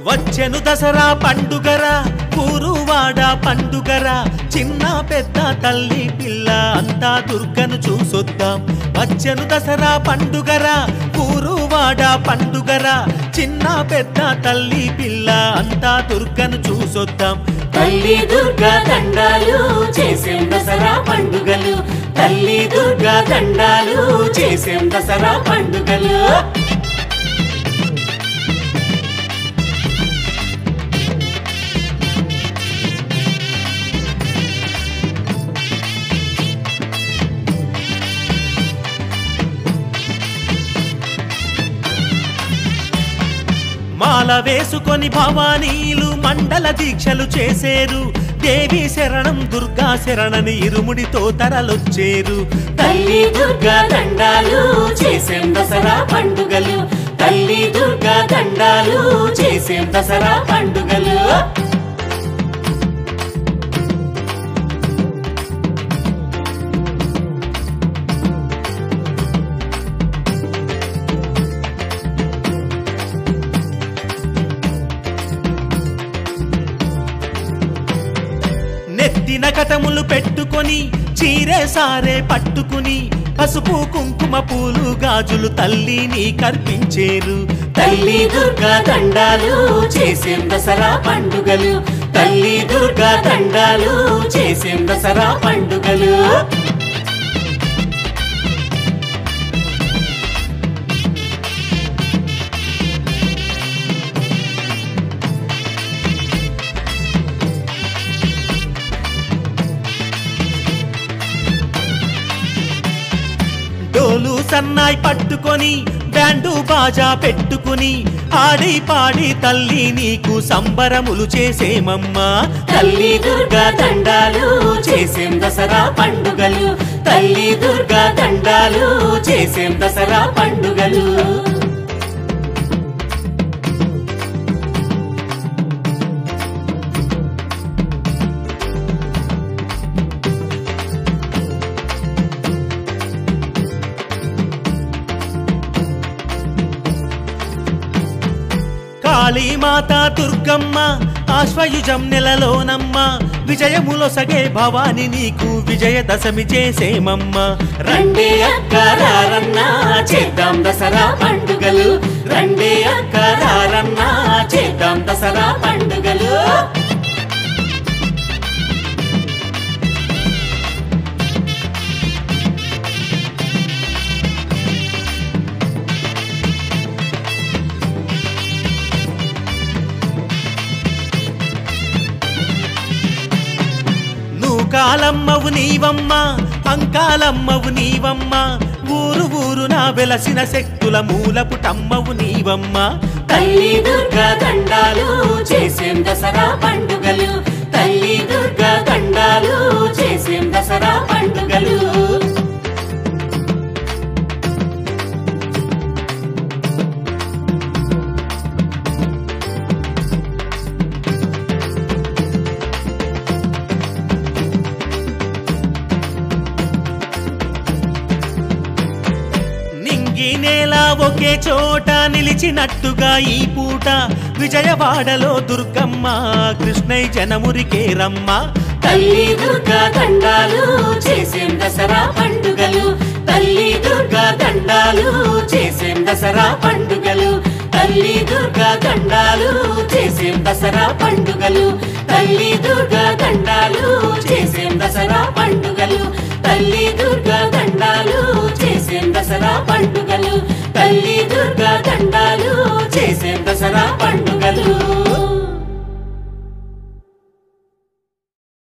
వచ్చెను దసరా పండుగరా ఊరువాడ పండుగరా చిన్న పెద్ద తల్లి పిల్ల అంతా దుర్గను చూసొద్దాం వచ్చెను దసరా పండుగరా ఊరువాడ పండుగరా చిన్న పెద్ద తల్లి పిల్ల అంతా దుర్గను చూసొద్దాం తల్లి దుర్గా దండాలు చేసేం దసరా పండుగలు తల్లి దుర్గా దండాలు చేసేం దసరా పండుగలు మాల వేసుకొని భవానీలు మండల దీక్షలు చేసేరు దేవి శరణం దుర్గా శరణని ఇరుముడితో తరలొచ్చేరు తల్లి దుర్గా దండాలు చేసేం దసరా పండుగలు తల్లి దుర్గా దండాలు చేసేం దసరా పండుగలు నెత్తిన కటములు పెట్టుకొని చీరే సారే పట్టుకుని పసుపు కుంకుమ పూలు గాజులు తల్లిని కర్పించేరు తల్లి దుర్గా దండాలు చేసేం దసరా పండుగలు తల్లి దుర్గా దండాలు చేసేం దసరా పండుగలు డోలు సన్నాయి పట్టుకొని బ్యాండు బాజా పెట్టుకుని ఆడి పాడి తల్లి నీకు సంబరములు చేసేమమ్మా తల్లి దుర్గా దండాలు చేసేం దసరా పండుగలు తల్లి దుర్గా దండాలు చేసేం దసరా పండుగలు కాళీమాత దుర్గమ్మ ఆశ్వయుజం నెలలోనమ్మ విజయములొసగే భవాని నీకు విజయదశమి చేసేమమ్మ రండి అక్క రారన్నా చేద్దాం దసరా పండుగలు రండి అక్క రారన్నా చేద్దాం దసరా పండుగలు నువ్వు కాలమ్మవు నీవమ్మ అంకాలమ్మవు నీవమ్మ ఊరు ఊరు నా వెలసిన శక్తుల మూలపుటమ్మవు నీవమ్మ తల్లి దుర్గా దండాలు చేసేం దసరా పండుగలు తల్లి దుర్గా దండాలు చేసేం దసరా పండుగలు నింగి నేల ఒకే చోట నిలిచినట్టుగా ఈ పూట విజయవాడలో దుర్గమ్మ కృష్ణయ్య జనమురికే రమ్మ తల్లి దుర్గా దండాలు చేసేం దసరా పండుగలు తల్లి దుర్గా దండాలు చేసేం దసరా పండుగలు తల్లి దుర్గా దండాలు చేసేం దసరా పండుగలు తల్లి దుర్గా దండాలు చేసేం దసరా పండుగలు తల్లి దుర్గా దండాలు చేసేం దసరా పండుగలు తల్లి దుర్గా దండాలు చేసేం దసరా పండుగలు